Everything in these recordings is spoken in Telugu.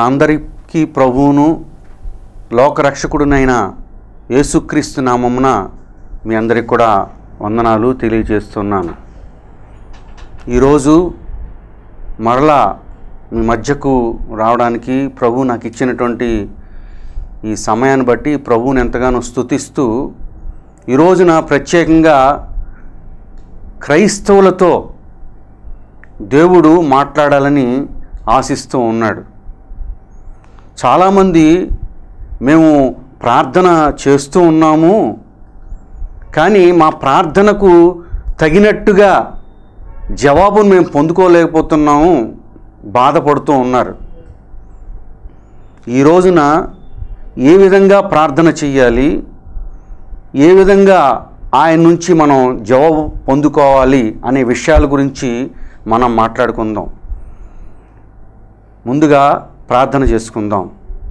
అందరికీ ప్రభువును లోకరక్షకుడునైన యేసుక్రీస్తు నామమున మీ అందరికి కూడా వందనాలు తెలియజేస్తున్నాను ఈరోజు మరలా మీ మధ్యకు రావడానికి ప్రభు నాకు ఇచ్చినటువంటి ఈ సమయాన్ని బట్టి ప్రభువుని ఎంతగానో స్తుతిస్తూ ఈ రోజున ప్రత్యేకంగా క్రైస్తవులతో దేవుడు మాట్లాడాలని ఆశిస్తూ ఉన్నాడు చాలామంది మేము ప్రార్థన చేస్తూ ఉన్నాము కానీ మా ప్రార్థనకు తగినట్టుగా జవాబును మేము పొందుకోలేకపోతున్నాము బాధపడుతూ ఉన్నారు ఈ రోజున ఏ విధంగా ప్రార్థన చెయ్యాలి ఏ విధంగా ఆయన నుంచి మనం జవాబు పొందుకోవాలి అనే విషయాల గురించి మనం మాట్లాడుకుందాం ముందుగా ప్రార్థన చేసుకుందాం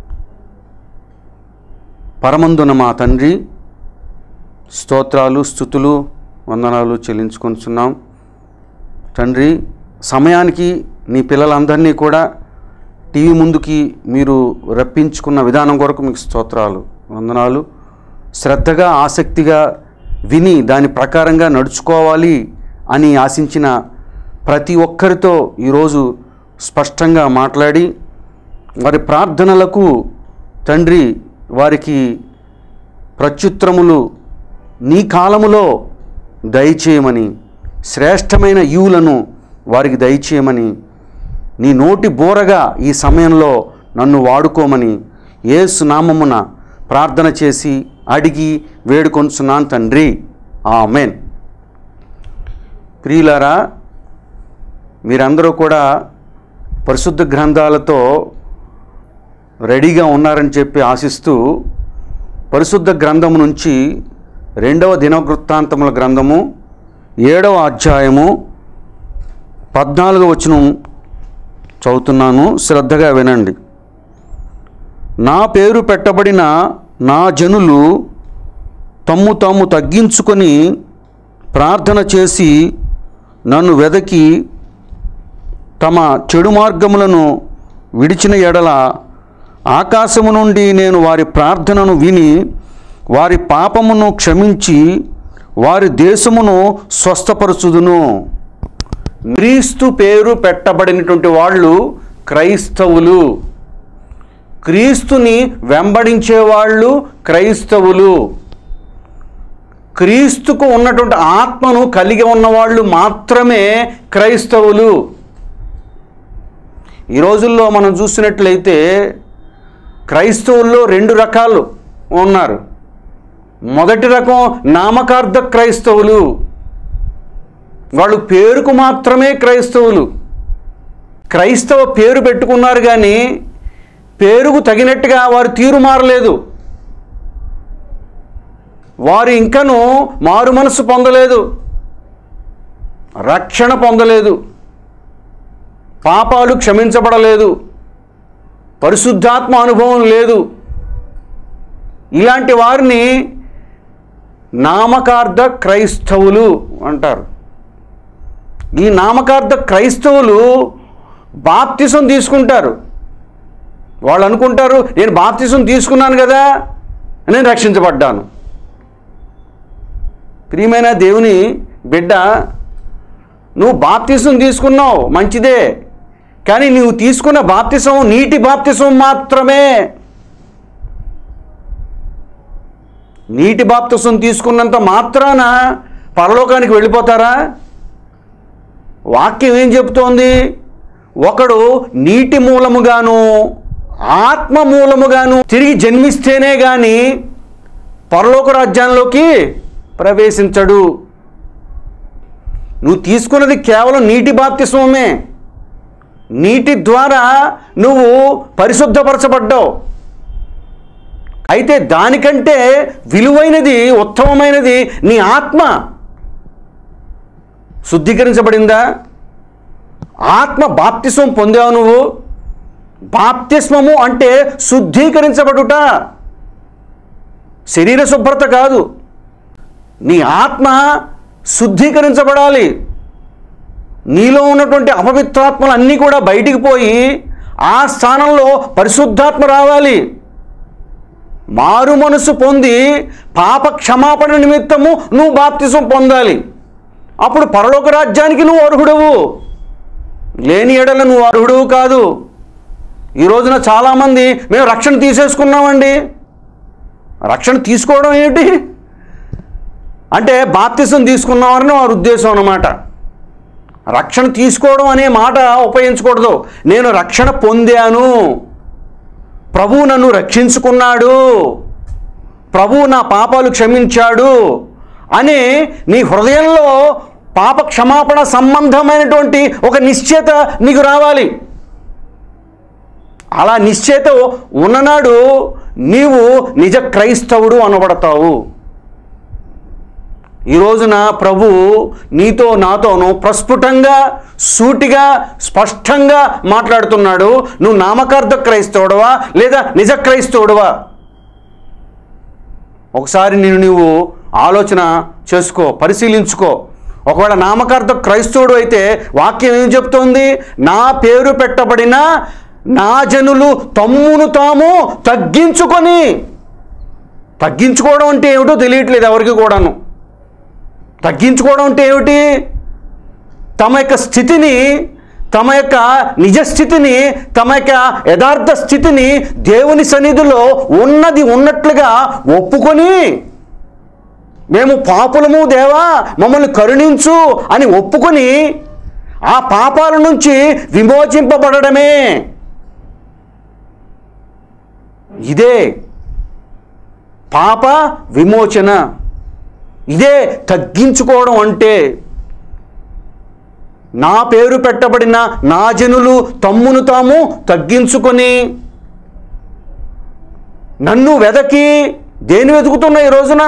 పరమందున మా తండ్రి స్తోత్రాలు స్థుతులు వందనాలు చెల్లించుకుంటున్నాం తండ్రి సమయానికి నీ పిల్లలందరినీ కూడా టీవీ ముందుకి మీరు రప్పించుకున్న విధానం కొరకు మీకు స్తోత్రాలు వందనాలు శ్రద్ధగా ఆసక్తిగా విని దాని ప్రకారంగా నడుచుకోవాలి అని ఆశించిన ప్రతి ఒక్కరితో ఈరోజు స్పష్టంగా మాట్లాడి వారి ప్రార్థనలకు తండ్రి వారికి ప్రత్యుత్తరములు నీ కాలములో దయచేయమని శ్రేష్టమైన ఈవులను వారికి దయచేయమని నీ నోటి బోరగా ఈ సమయంలో నన్ను వాడుకోమని యేసు నామమున ప్రార్థన చేసి అడిగి వేడుకొంచున్నాను తండ్రి ఆమెన్ ప్రియులారా మీరందరూ కూడా పరిశుద్ధ గ్రంథాలతో రెడీగా ఉన్నారని చెప్పి ఆశిస్తూ పరిశుద్ధ గ్రంథము నుంచి రెండవ దినవృత్తాంతముల గ్రంథము ఏడవ అధ్యాయము పద్నాలుగవ వచనం చదువుతున్నాను శ్రద్ధగా వినండి నా పేరు పెట్టబడిన నా జనులు తమ్ము తాము తగ్గించుకొని ప్రార్థన చేసి నన్ను వెదకి తమ చెడు మార్గములను విడిచిన ఎడల ఆకాశము నుండి నేను వారి ప్రార్థనను విని వారి పాపమును క్షమించి వారి దేశమును స్వస్థపరచుదును క్రీస్తు పేరు పెట్టబడినటువంటి వాళ్ళు క్రైస్తవులు క్రీస్తుని వెంబడించే వాళ్ళు క్రైస్తవులు క్రీస్తుకు ఉన్నటువంటి ఆత్మను కలిగి ఉన్నవాళ్ళు మాత్రమే క్రైస్తవులు ఈ రోజుల్లో మనం చూసినట్లయితే క్రైస్తవుల్లో రెండు రకాలు ఉన్నారు మొదటి రకం నామకార్థ క్రైస్తవులు వాళ్ళు పేరుకు మాత్రమే క్రైస్తవులు క్రైస్తవ పేరు పెట్టుకున్నారు కానీ పేరుకు తగినట్టుగా వారు తీరు మారలేదు వారు ఇంకను మారు మనసు పొందలేదు రక్షణ పొందలేదు పాపాలు క్షమించబడలేదు పరిశుద్ధాత్మ అనుభవం లేదు ఇలాంటి వారిని నామకార్థ క్రైస్తవులు అంటారు ఈ నామకార్థ క్రైస్తవులు బాప్తిసం తీసుకుంటారు వాళ్ళు అనుకుంటారు నేను బాప్తిసం తీసుకున్నాను కదా నేను రక్షించబడ్డాను ప్రియమైన దేవుని బిడ్డ నువ్వు బాప్తిసం తీసుకున్నావు మంచిదే కానీ నువ్వు తీసుకున్న బాప్తిసం నీటి బాప్తిసం మాత్రమే నీటి బాప్తిసం తీసుకున్నంత మాత్రాన పరలోకానికి వెళ్ళిపోతారా వాక్యం ఏం చెప్తోంది ఒకడు నీటి మూలముగాను ఆత్మ మూలముగాను తిరిగి జన్మిస్తేనే కానీ పరలోక రాజ్యాల్లోకి ప్రవేశించడు నువ్వు తీసుకున్నది కేవలం నీటి బాప్తిస్వమే నీటి ద్వారా నువ్వు పరిశుద్ధపరచబడ్డావు అయితే దానికంటే విలువైనది ఉత్తమమైనది నీ ఆత్మ శుద్ధీకరించబడిందా ఆత్మ బాప్తిస్వం పొందావు నువ్వు బాప్తిస్మము అంటే శుద్ధీకరించబడుట శరీర శుభ్రత కాదు నీ ఆత్మ శుద్ధీకరించబడాలి నీలో ఉన్నటువంటి అపవిత్రాత్మలు అన్నీ కూడా బయటికి పోయి ఆ స్థానంలో పరిశుద్ధాత్మ రావాలి మారు మనసు పొంది పాప క్షమాపణ నిమిత్తము నువ్వు బాప్తిసం పొందాలి అప్పుడు పరలోక రాజ్యానికి నువ్వు అర్హుడవు లేని ఎడల నువ్వు అర్హుడవు కాదు ఈ రోజున చాలామంది మేము రక్షణ తీసేసుకున్నామండి రక్షణ తీసుకోవడం ఏంటి అంటే బాప్తిసం తీసుకున్నామని వారి ఉద్దేశం అన్నమాట రక్షణ తీసుకోవడం అనే మాట ఉపయోగించకూడదు నేను రక్షణ పొందాను ప్రభువు నన్ను రక్షించుకున్నాడు ప్రభువు నా పాపాలు క్షమించాడు అని నీ హృదయంలో పాప క్షమాపణ సంబంధమైనటువంటి ఒక నిశ్చయత నీకు రావాలి అలా నిశ్చయత ఉన్ననాడు నీవు నిజ క్రైస్తవుడు అనబడతావు ఈ రోజున ప్రభు నీతో నాతోనూ ప్రస్ఫుటంగా సూటిగా స్పష్టంగా మాట్లాడుతున్నాడు నువ్వు నామకార్థ క్రైస్తవుడవా లేదా నిజ క్రైస్తవుడవా ఒకసారి నేను నీవు ఆలోచన చేసుకో పరిశీలించుకో ఒకవేళ నామకార్థ క్రైస్తవుడు అయితే వాక్యం ఏం చెప్తోంది నా పేరు పెట్టబడిన నా జనులు తమ్మును తాము తగ్గించుకొని తగ్గించుకోవడం అంటే ఏమిటో తెలియట్లేదు ఎవరికి కూడాను తగ్గించుకోవడం అంటే ఏమిటి తమ యొక్క స్థితిని తమ యొక్క నిజ స్థితిని తమ యొక్క యథార్థ స్థితిని దేవుని సన్నిధిలో ఉన్నది ఉన్నట్లుగా ఒప్పుకొని మేము పాపులము దేవా మమ్మల్ని కరుణించు అని ఒప్పుకొని ఆ పాపాల నుంచి విమోచింపబడమే ఇదే పాప విమోచన ఇదే తగ్గించుకోవడం అంటే నా పేరు పెట్టబడిన నా జనులు తమ్మును తాము తగ్గించుకొని నన్ను వెదకి దేని వెతుకుతున్నావు ఈ రోజున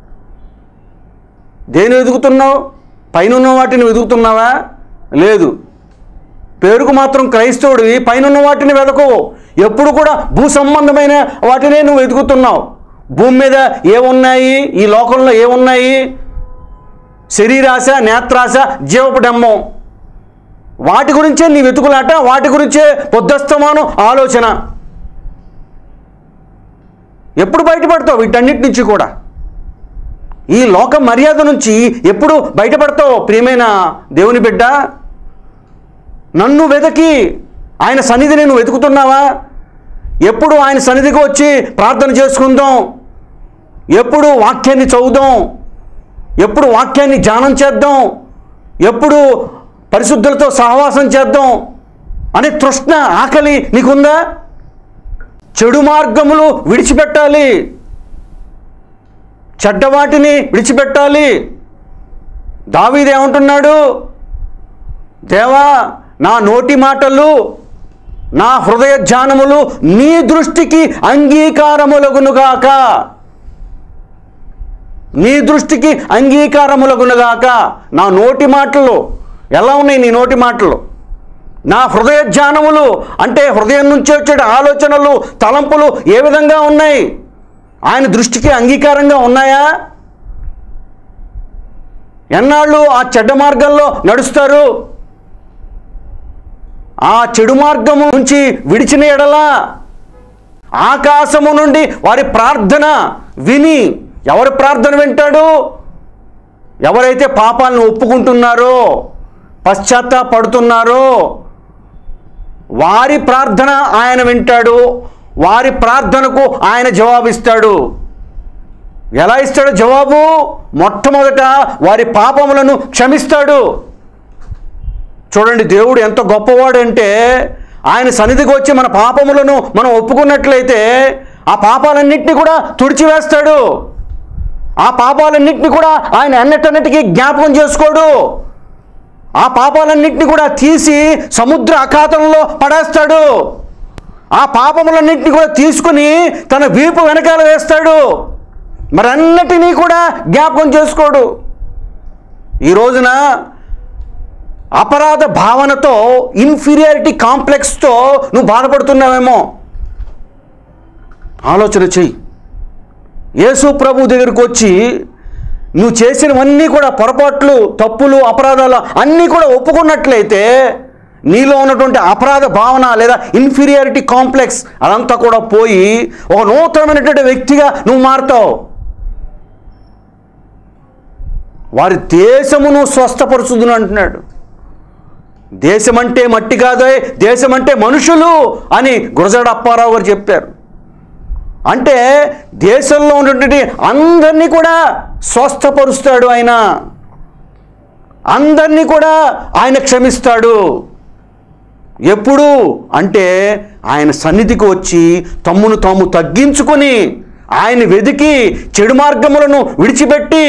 దేని వెతుకుతున్నావు పైన వాటిని వెతుకుతున్నావా లేదు పేరుకు మాత్రం క్రైస్తవుడివి పైన వాటిని వెతకవు ఎప్పుడు కూడా భూ సంబంధమైన వాటినే నువ్వు వెతుకుతున్నావు భూమి మీద ఏమున్నాయి ఈ లోకంలో ఏమున్నాయి శరీరాశ నేత్రాశ జీవపడమ్మం వాటి గురించే నీ వెతుకులాట వాటి గురించే పొద్దస్తమానం ఆలోచన ఎప్పుడు బయటపడతావు వీటన్నిటి నుంచి కూడా ఈ లోక మర్యాద నుంచి ఎప్పుడు బయటపడతావు ప్రియమైన దేవుని బిడ్డ నన్ను వెతకి ఆయన సన్నిధి నేను వెతుకుతున్నావా ఎప్పుడు ఆయన సన్నిధికి వచ్చి ప్రార్థన చేసుకుందాం ఎప్పుడు వాక్యాన్ని చదువుదాం ఎప్పుడు వాక్యాన్ని ధ్యానం చేద్దాం ఎప్పుడు పరిశుద్ధులతో సహవాసం చేద్దాం అనే తృష్ణ ఆకలి నీకుందా చెడు మార్గములు విడిచిపెట్టాలి చెడ్డవాటిని విడిచిపెట్టాలి దావీదేమంటున్నాడు దేవా నా నోటి మాటలు నా హృదయ ధ్యానములు నీ దృష్టికి అంగీకారములగునుగాక నీ దృష్టికి అంగీకారములగునుగాక నా నోటి మాటలు ఎలా ఉన్నాయి నీ నోటి మాటలు నా హృదయ ధ్యానములు అంటే హృదయం నుంచి వచ్చే ఆలోచనలు తలంపులు ఏ విధంగా ఉన్నాయి ఆయన దృష్టికి అంగీకారంగా ఉన్నాయా ఎన్నాళ్ళు ఆ చెడ్డ మార్గంలో నడుస్తారు ఆ చెడు మార్గము నుంచి విడిచిన ఎడలా ఆకాశము నుండి వారి ప్రార్థన విని ఎవరి ప్రార్థన వింటాడు ఎవరైతే పాపాలను ఒప్పుకుంటున్నారో పశ్చాత్తాపడుతున్నారో వారి ప్రార్థన ఆయన వింటాడు వారి ప్రార్థనకు ఆయన జవాబిస్తాడు ఎలా ఇస్తాడు జవాబు మొట్టమొదట వారి పాపములను క్షమిస్తాడు చూడండి దేవుడు ఎంత గొప్పవాడు అంటే ఆయన సన్నిధికి వచ్చి మన పాపములను మనం ఒప్పుకున్నట్లయితే ఆ పాపాలన్నింటినీ కూడా తుడిచివేస్తాడు ఆ పాపాలన్నింటినీ కూడా ఆయన అన్నిటన్నిటికీ జ్ఞాపకం చేసుకోడు ఆ పాపాలన్నింటినీ కూడా తీసి సముద్ర అఖాతంలో పడేస్తాడు ఆ పాపములన్నింటినీ కూడా తీసుకుని తన వీపు వెనకాల వేస్తాడు మరన్నిటినీ కూడా జ్ఞాపకం చేసుకోడు ఈ రోజున అపరాధ భావనతో ఇన్ఫీరియారిటీ కాంప్లెక్స్తో నువ్వు బాధపడుతున్నావేమో ఆలోచన చెయ్యి యేసు ప్రభు దగ్గరికి వచ్చి నువ్వు చేసినవన్నీ కూడా పొరపాట్లు తప్పులు అపరాధాలు అన్నీ కూడా ఒప్పుకున్నట్లయితే నీలో ఉన్నటువంటి అపరాధ భావన లేదా ఇన్ఫీరియారిటీ కాంప్లెక్స్ అదంతా కూడా పోయి ఒక నూతనమైనటువంటి వ్యక్తిగా నువ్వు మారుతావు వారి దేశమును స్వస్థపరుచుదును అంటున్నాడు దేశమంటే మట్టి కాదోయ్ దేశమంటే మనుషులు అని గురజాడ అప్పారావు గారు చెప్పారు అంటే దేశంలో ఉన్నటువంటి అందరినీ కూడా స్వస్థపరుస్తాడు ఆయన అందరినీ కూడా ఆయన క్షమిస్తాడు ఎప్పుడు అంటే ఆయన సన్నిధికి వచ్చి తమ్మును తాము తగ్గించుకొని ఆయన వెదికి చెడు మార్గములను విడిచిపెట్టి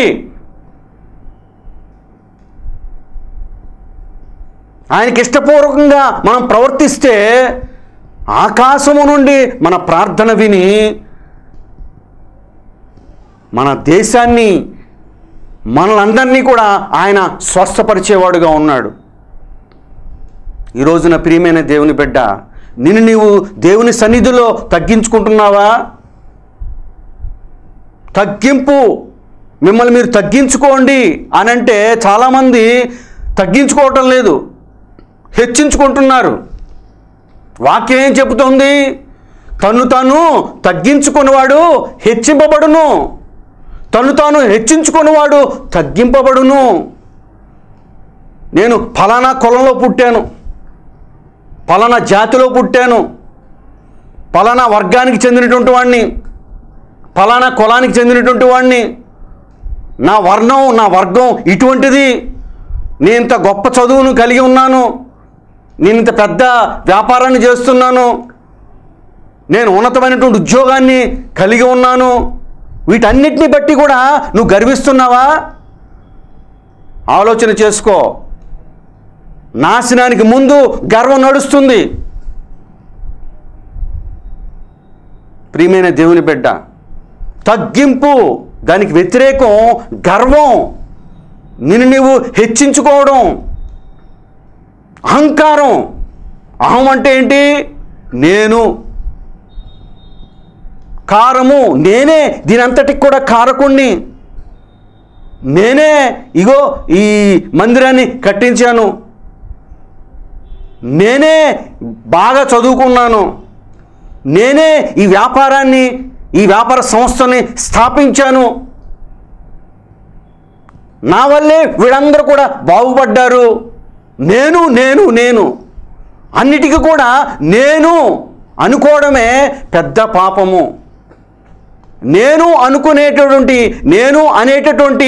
ఆయనకి ఇష్టపూర్వకంగా మనం ప్రవర్తిస్తే ఆకాశము నుండి మన ప్రార్థన విని మన దేశాన్ని మనలందరినీ కూడా ఆయన స్వస్థపరిచేవాడుగా ఉన్నాడు ఈ రోజున ప్రియమైన దేవుని బిడ్డ నిన్ను నీవు దేవుని సన్నిధిలో తగ్గించుకుంటున్నావా తగ్గింపు మిమ్మల్ని మీరు తగ్గించుకోండి అని అంటే చాలామంది తగ్గించుకోవటం లేదు హెచ్చించుకుంటున్నారు వాక్యం ఏం చెబుతోంది తను తాను తగ్గించుకున్నవాడు హెచ్చింపబడును తను తాను హెచ్చించుకున్నవాడు తగ్గింపబడును నేను ఫలానా కులంలో పుట్టాను ఫలానా జాతిలో పుట్టాను ఫలానా వర్గానికి చెందినటువంటి వాడిని ఫలానా కులానికి చెందినటువంటి వాడిని నా వర్ణం నా వర్గం ఇటువంటిది నేను ఇంత గొప్ప చదువును కలిగి ఉన్నాను నేను ఇంత పెద్ద వ్యాపారాన్ని చేస్తున్నాను నేను ఉన్నతమైనటువంటి ఉద్యోగాన్ని కలిగి ఉన్నాను వీటన్నిటిని బట్టి కూడా నువ్వు గర్విస్తున్నావా ఆలోచన చేసుకో నాశనానికి ముందు గర్వం నడుస్తుంది ప్రియమైన దేవుని బిడ్డ తగ్గింపు దానికి వ్యతిరేకం గర్వం నిన్ను నీవు హెచ్చించుకోవడం అహంకారం అహం అంటే ఏంటి నేను కారము నేనే దీని అంతటికి కూడా కారకుణ్ణి నేనే ఇగో ఈ మందిరాన్ని కట్టించాను నేనే బాగా చదువుకున్నాను నేనే ఈ వ్యాపారాన్ని ఈ వ్యాపార సంస్థని స్థాపించాను నా వల్లే వీళ్ళందరూ కూడా బాగుపడ్డారు నేను నేను నేను అన్నిటికీ కూడా నేను అనుకోవడమే పెద్ద పాపము నేను అనుకునేటటువంటి నేను అనేటటువంటి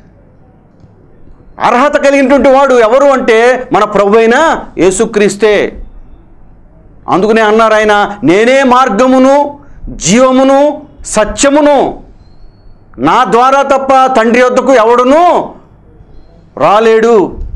అర్హత కలిగినటువంటి వాడు ఎవరు అంటే మన ప్రభు అయిన యేసుక్రీస్తే అందుకనే అన్నారు ఆయన నేనే మార్గమును జీవమును సత్యమును నా ద్వారా తప్ప తండ్రి వద్దకు ఎవడును రాలేడు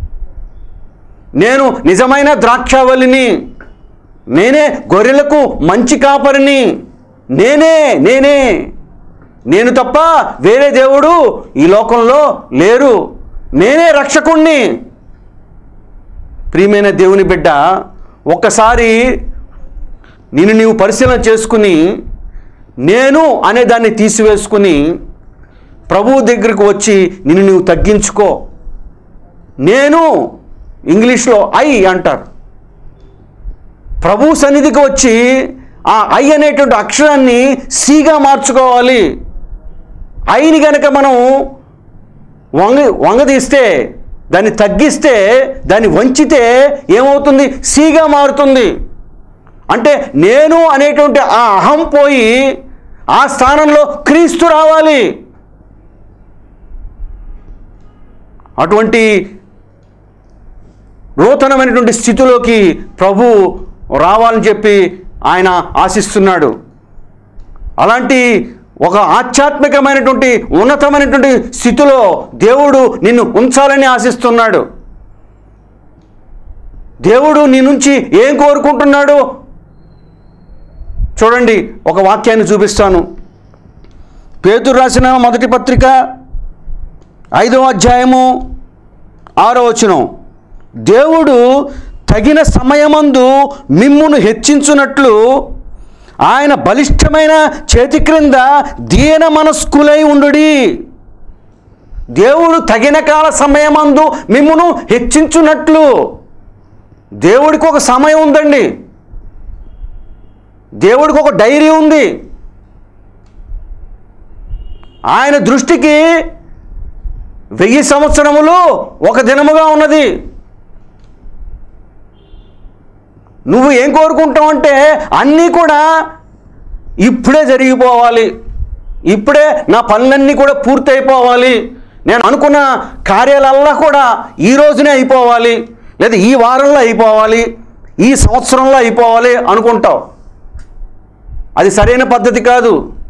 నేను నిజమైన ద్రాక్షావళిని నేనే గొర్రెలకు మంచి కాపరిని నేనే నేనే నేను తప్ప వేరే దేవుడు ఈ లోకంలో లేరు నేనే రక్షకుణ్ణి ప్రియమైన దేవుని బిడ్డ ఒక్కసారి నిన్ను నీవు పరిశీలన చేసుకుని నేను అనే దాన్ని తీసివేసుకుని ప్రభువు దగ్గరికి వచ్చి నిన్ను నీవు తగ్గించుకో నేను ఇంగ్లీష్లో ఐ అంటారు ప్రభు సన్నిధికి వచ్చి ఆ ఐ అనేటువంటి అక్షరాన్ని సీగా మార్చుకోవాలి ఐని గనక మనం వంగ వంగదీస్తే దాన్ని తగ్గిస్తే దాన్ని వంచితే ఏమవుతుంది సీగా మారుతుంది అంటే నేను అనేటువంటి ఆ అహం పోయి ఆ స్థానంలో క్రీస్తు రావాలి అటువంటి నూతనమైనటువంటి స్థితిలోకి ప్రభు రావాలని చెప్పి ఆయన ఆశిస్తున్నాడు అలాంటి ఒక ఆధ్యాత్మికమైనటువంటి ఉన్నతమైనటువంటి స్థితిలో దేవుడు నిన్ను ఉంచాలని ఆశిస్తున్నాడు దేవుడు నీ నుంచి ఏం కోరుకుంటున్నాడు చూడండి ఒక వాక్యాన్ని చూపిస్తాను పేతురు రాసిన మొదటి పత్రిక ఐదవ అధ్యాయము ఆరో వచనం దేవుడు తగిన సమయమందు మిమ్మును హెచ్చించున్నట్లు ఆయన బలిష్టమైన చేతి క్రింద దీన మనస్కులై ఉండుడి దేవుడు తగిన కాల సమయమందు మిమ్మును హెచ్చించున్నట్లు దేవుడికి ఒక సమయం ఉందండి దేవుడికి ఒక డైరీ ఉంది ఆయన దృష్టికి వెయ్యి సంవత్సరములు ఒక దినముగా ఉన్నది నువ్వు ఏం కోరుకుంటావు అంటే అన్నీ కూడా ఇప్పుడే జరిగిపోవాలి ఇప్పుడే నా పనులన్నీ కూడా పూర్తయిపోవాలి నేను అనుకున్న కార్యాలల్లా కూడా ఈ రోజునే అయిపోవాలి లేదా ఈ వారంలో అయిపోవాలి ఈ సంవత్సరంలో అయిపోవాలి అనుకుంటావు అది సరైన పద్ధతి కాదు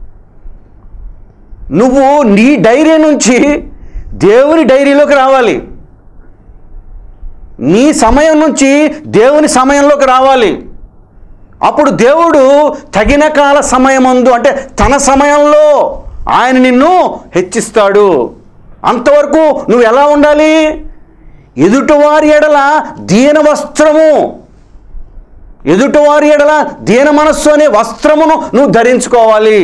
నువ్వు నీ డైరీ నుంచి దేవుని డైరీలోకి రావాలి నీ సమయం నుంచి దేవుని సమయంలోకి రావాలి అప్పుడు దేవుడు తగిన కాల సమయమందు అంటే తన సమయంలో ఆయన నిన్ను హెచ్చిస్తాడు అంతవరకు నువ్వు ఎలా ఉండాలి ఎదుటివారి ఎడల దీన వస్త్రము ఎదుటివారి ఎడల దీన మనస్సు అనే వస్త్రమును నువ్వు ధరించుకోవాలి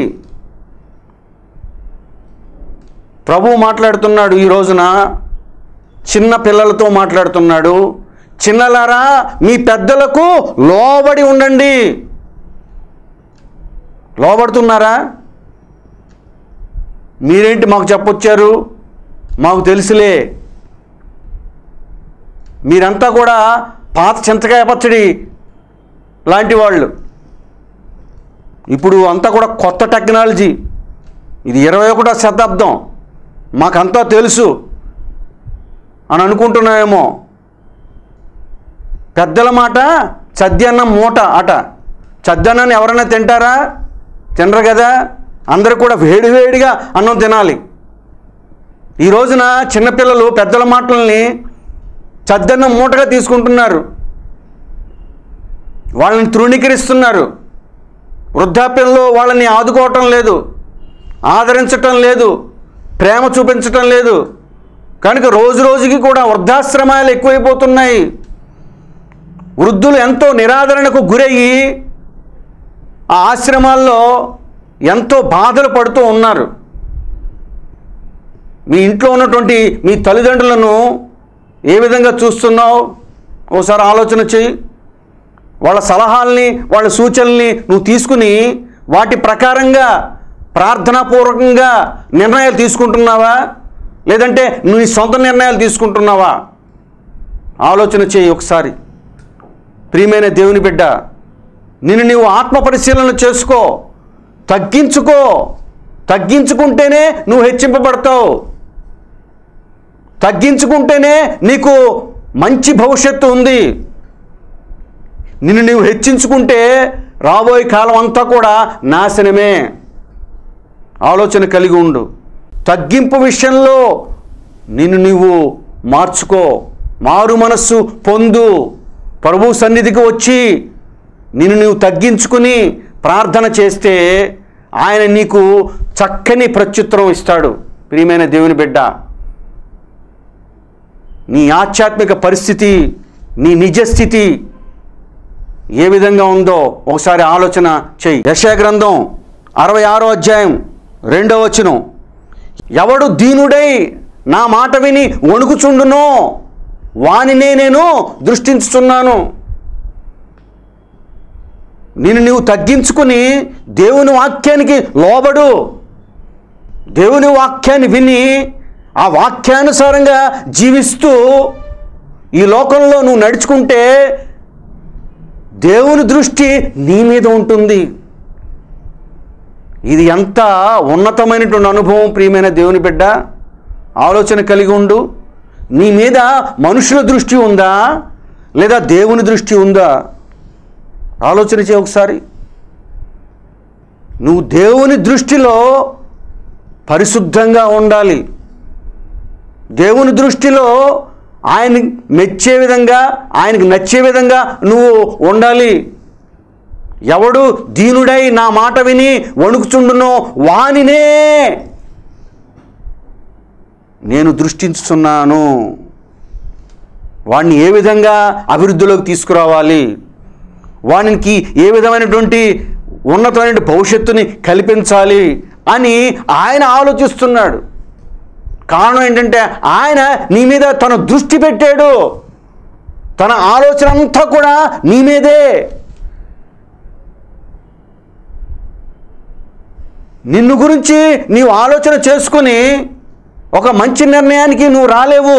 ప్రభు మాట్లాడుతున్నాడు ఈ రోజున చిన్న పిల్లలతో మాట్లాడుతున్నాడు చిన్నలారా మీ పెద్దలకు లోబడి ఉండండి లోబడుతున్నారా మీరేంటి మాకు చెప్పొచ్చారు మాకు తెలుసులే మీరంతా కూడా పాత చింతకాయ పచ్చడి లాంటి వాళ్ళు ఇప్పుడు అంతా కూడా కొత్త టెక్నాలజీ ఇది ఇరవై ఒకటో శతాబ్దం మాకంతా తెలుసు అని అనుకుంటున్నామేమో పెద్దల మాట చద్దన్నం మూట అట చద్దన్నాన్ని ఎవరైనా తింటారా తినరు కదా అందరూ కూడా వేడివేడిగా అన్నం తినాలి ఈ రోజున చిన్నపిల్లలు పెద్దల మాటల్ని చద్దన్నం మూటగా తీసుకుంటున్నారు వాళ్ళని తృణీకరిస్తున్నారు వృద్ధాప్యంలో వాళ్ళని ఆదుకోవటం లేదు ఆదరించటం లేదు ప్రేమ చూపించటం లేదు కనుక రోజు రోజుకి కూడా వృద్ధాశ్రమాలు ఎక్కువైపోతున్నాయి వృద్ధులు ఎంతో నిరాదరణకు గురయ్యి ఆ ఆశ్రమాల్లో ఎంతో బాధలు పడుతూ ఉన్నారు మీ ఇంట్లో ఉన్నటువంటి మీ తల్లిదండ్రులను ఏ విధంగా చూస్తున్నావు ఓసారి ఆలోచన చెయ్యి వాళ్ళ సలహాల్ని వాళ్ళ సూచనల్ని నువ్వు తీసుకుని వాటి ప్రకారంగా ప్రార్థనాపూర్వకంగా నిర్ణయాలు తీసుకుంటున్నావా లేదంటే నువ్వు నీ సొంత నిర్ణయాలు తీసుకుంటున్నావా ఆలోచన చేయి ఒకసారి ప్రియమైన దేవుని బిడ్డ నిన్ను నీవు ఆత్మ పరిశీలన చేసుకో తగ్గించుకో తగ్గించుకుంటేనే నువ్వు హెచ్చింపబడతావు తగ్గించుకుంటేనే నీకు మంచి భవిష్యత్తు ఉంది నిన్ను నీవు హెచ్చించుకుంటే రాబోయే కాలం అంతా కూడా నాశనమే ఆలోచన కలిగి ఉండు తగ్గింపు విషయంలో నిన్ను నీవు మార్చుకో మారు మనస్సు పొందు ప్రభు సన్నిధికి వచ్చి నిన్ను నీవు తగ్గించుకుని ప్రార్థన చేస్తే ఆయన నీకు చక్కని ప్రత్యుత్తరం ఇస్తాడు ప్రియమైన దేవుని బిడ్డ నీ ఆధ్యాత్మిక పరిస్థితి నీ నిజస్థితి ఏ విధంగా ఉందో ఒకసారి ఆలోచన చెయ్యి యశా గ్రంథం అరవై ఆరో అధ్యాయం రెండో వచనం ఎవడు దీనుడై నా మాట విని వణుకుచుండునో వానినే నేను దృష్టించుచున్నాను నిన్ను నీవు తగ్గించుకుని దేవుని వాక్యానికి లోబడు దేవుని వాక్యాన్ని విని ఆ వాక్యానుసారంగా జీవిస్తూ ఈ లోకంలో నువ్వు నడుచుకుంటే దేవుని దృష్టి నీ మీద ఉంటుంది ఇది ఎంత ఉన్నతమైనటువంటి అనుభవం ప్రియమైన దేవుని బిడ్డ ఆలోచన కలిగి ఉండు నీ మీద మనుషుల దృష్టి ఉందా లేదా దేవుని దృష్టి ఉందా ఆలోచన చేయ ఒకసారి నువ్వు దేవుని దృష్టిలో పరిశుద్ధంగా ఉండాలి దేవుని దృష్టిలో ఆయన మెచ్చే విధంగా ఆయనకి నచ్చే విధంగా నువ్వు ఉండాలి ఎవడు దీనుడై నా మాట విని వణుకుచుండునో వానినే నేను దృష్టించుతున్నాను వాడిని ఏ విధంగా అభివృద్ధిలోకి తీసుకురావాలి వానికి ఏ విధమైనటువంటి ఉన్నతమైన భవిష్యత్తుని కల్పించాలి అని ఆయన ఆలోచిస్తున్నాడు కారణం ఏంటంటే ఆయన నీ మీద తన దృష్టి పెట్టాడు తన ఆలోచన అంతా కూడా నీ మీదే నిన్ను గురించి నీవు ఆలోచన చేసుకుని ఒక మంచి నిర్ణయానికి నువ్వు రాలేవు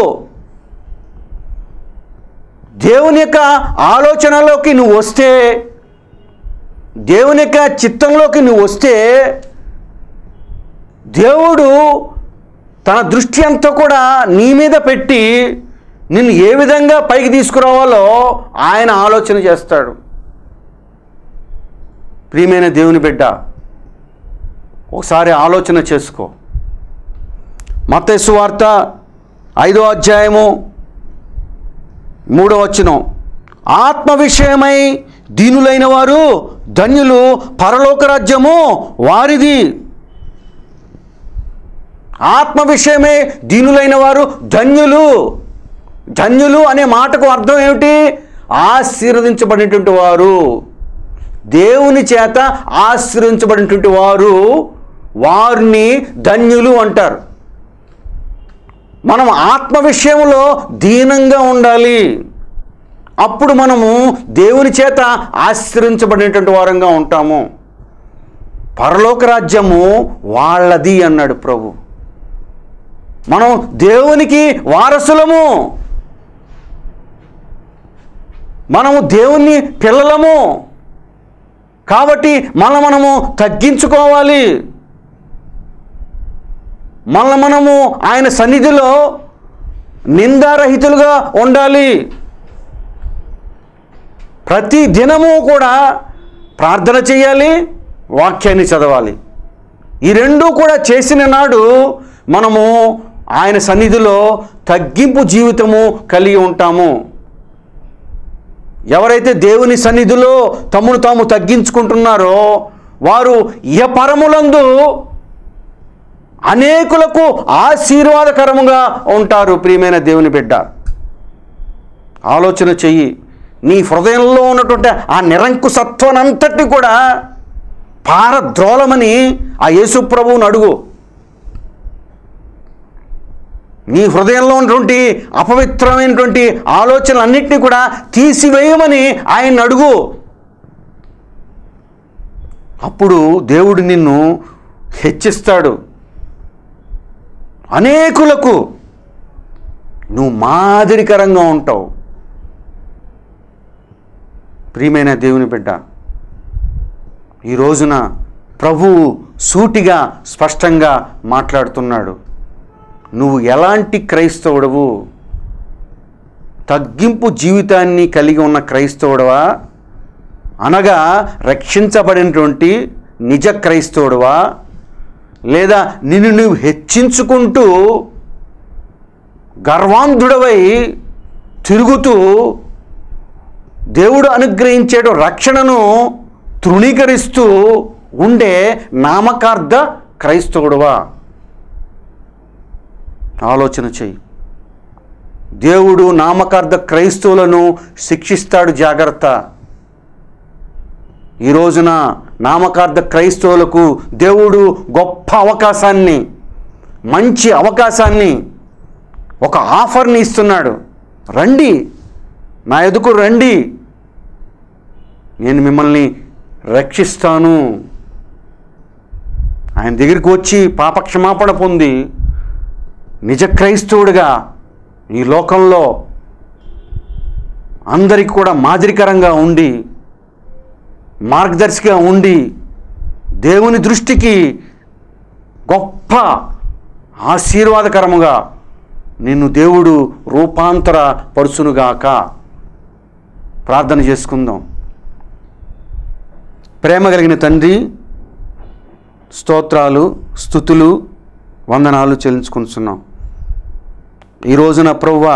దేవుని యొక్క ఆలోచనలోకి నువ్వు వస్తే దేవుని యొక్క చిత్తంలోకి నువ్వు వస్తే దేవుడు తన దృష్టి అంతా కూడా నీ మీద పెట్టి నిన్ను ఏ విధంగా పైకి తీసుకురావాలో ఆయన ఆలోచన చేస్తాడు ప్రియమైన దేవుని బిడ్డ ఒకసారి ఆలోచన చేసుకో మత్తయి వార్త ఐదో అధ్యాయము మూడో వచనం ఆత్మ విషయమై దీనులైన వారు ధన్యులు పరలోక రాజ్యము వారిది ఆత్మ విషయమే దీనులైన వారు ధన్యులు ధన్యులు అనే మాటకు అర్థం ఏమిటి ఆశీర్వదించబడినటువంటి వారు దేవుని చేత ఆశీర్వదించబడినటువంటి వారు వారిని ధన్యులు అంటారు మనం ఆత్మ విషయంలో దీనంగా ఉండాలి అప్పుడు మనము దేవుని చేత ఆశ్రయించబడినటువంటి వారంగా ఉంటాము పరలోక రాజ్యము వాళ్ళది అన్నాడు ప్రభు మనం దేవునికి వారసులము మనము దేవుని పిల్లలము కాబట్టి మన మనము తగ్గించుకోవాలి మన మనము ఆయన సన్నిధిలో నిందారహితులుగా ఉండాలి ప్రతి దినము కూడా ప్రార్థన చేయాలి వాక్యాన్ని చదవాలి ఈ రెండు కూడా చేసిన నాడు మనము ఆయన సన్నిధిలో తగ్గింపు జీవితము కలిగి ఉంటాము ఎవరైతే దేవుని సన్నిధిలో తమను తాము తగ్గించుకుంటున్నారో వారు ఇహపరములందు అనేకులకు ఆశీర్వాదకరముగా ఉంటారు ప్రియమైన దేవుని బిడ్డ ఆలోచన చెయ్యి నీ హృదయంలో ఉన్నటువంటి ఆ నిరంకుశత్వనంతటి కూడా పారద్రోలమని ఆ యేసు ప్రభువుని అడుగు నీ హృదయంలో ఉన్నటువంటి అపవిత్రమైనటువంటి ఆలోచనలన్నింటినీ కూడా తీసివేయమని ఆయన అడుగు అప్పుడు దేవుడు నిన్ను హెచ్చిస్తాడు అనేకులకు నువ్వు మాదిరికరంగా ఉంటావు ప్రియమైన దేవుని బిడ్డ ఈ రోజున ప్రభువు సూటిగా స్పష్టంగా మాట్లాడుతున్నాడు నువ్వు ఎలాంటి క్రైస్తవుడవు తగ్గింపు జీవితాన్ని కలిగి ఉన్న క్రైస్తవుడవా అనగా రక్షించబడినటువంటి నిజ క్రైస్తవుడవా లేదా నిన్ను నువ్వు హెచ్చించుకుంటూ గర్వాంధుడవై తిరుగుతూ దేవుడు అనుగ్రహించేడు రక్షణను తృణీకరిస్తూ ఉండే నామకార్థ క్రైస్తవుడువా ఆలోచన చెయ్యి దేవుడు నామకార్థ క్రైస్తవులను శిక్షిస్తాడు జాగ్రత్త ఈ రోజున నామకార్థ క్రైస్తవులకు దేవుడు గొప్ప అవకాశాన్ని మంచి అవకాశాన్ని ఒక ఆఫర్ని ఇస్తున్నాడు రండి నా ఎదుకు రండి నేను మిమ్మల్ని రక్షిస్తాను ఆయన దగ్గరికి వచ్చి పాపక్షమాపణ పొంది నిజ క్రైస్తవుడిగా ఈ లోకంలో అందరికి కూడా మాదిరికరంగా ఉండి మార్గదర్శిగా ఉండి దేవుని దృష్టికి గొప్ప ఆశీర్వాదకరముగా నిన్ను దేవుడు రూపాంతర పరుచునుగాక ప్రార్థన చేసుకుందాం ప్రేమ కలిగిన తండ్రి స్తోత్రాలు స్థుతులు వందనాలు చెల్లించుకుంటున్నాం ఈ రోజున ప్రవ్వా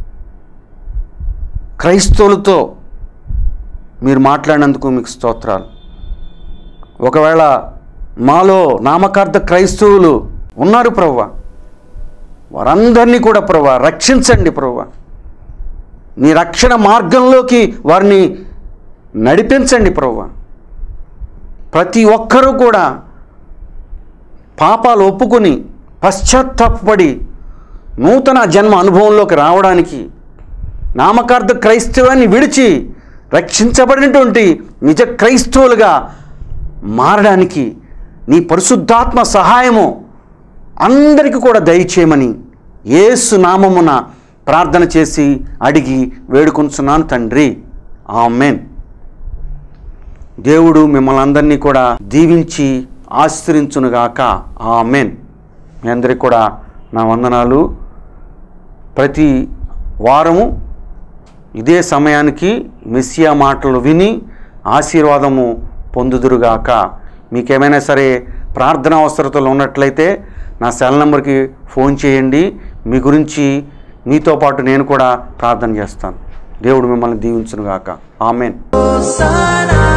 క్రైస్తవులతో మీరు మాట్లాడినందుకు మీకు స్తోత్రాలు ఒకవేళ మాలో నామకార్థ క్రైస్తవులు ఉన్నారు ప్రవ్వ వారందరినీ కూడా ప్రవ్వ రక్షించండి ప్రవ్వ నీ రక్షణ మార్గంలోకి వారిని నడిపించండి ప్రవ్వ ప్రతి ఒక్కరూ కూడా పాపాలు ఒప్పుకొని పశ్చాత్తాపడి నూతన జన్మ అనుభవంలోకి రావడానికి నామకార్థ క్రైస్తవాన్ని విడిచి రక్షించబడినటువంటి నిజ క్రైస్తవులుగా మారడానికి నీ పరిశుద్ధాత్మ సహాయము అందరికీ కూడా దయచేయమని యేసు నామమున ప్రార్థన చేసి అడిగి వేడుకొంచున్నాను తండ్రి ఆమెన్ దేవుడు మిమ్మల్ని అందరినీ కూడా దీవించి ఆశ్రయించునుగాక ఆమెన్ మీ అందరికీ కూడా నా వందనాలు ప్రతి వారము ఇదే సమయానికి మెస్సియా మాటలు విని ఆశీర్వాదము పొందుదురుగాక మీకేమైనా సరే ప్రార్థన అవసరతలు ఉన్నట్లయితే నా సెల్ నెంబర్కి ఫోన్ చేయండి మీ గురించి మీతో పాటు నేను కూడా ప్రార్థన చేస్తాను దేవుడు మిమ్మల్ని దీవించునుగాక ఆమెన్ Hosanna,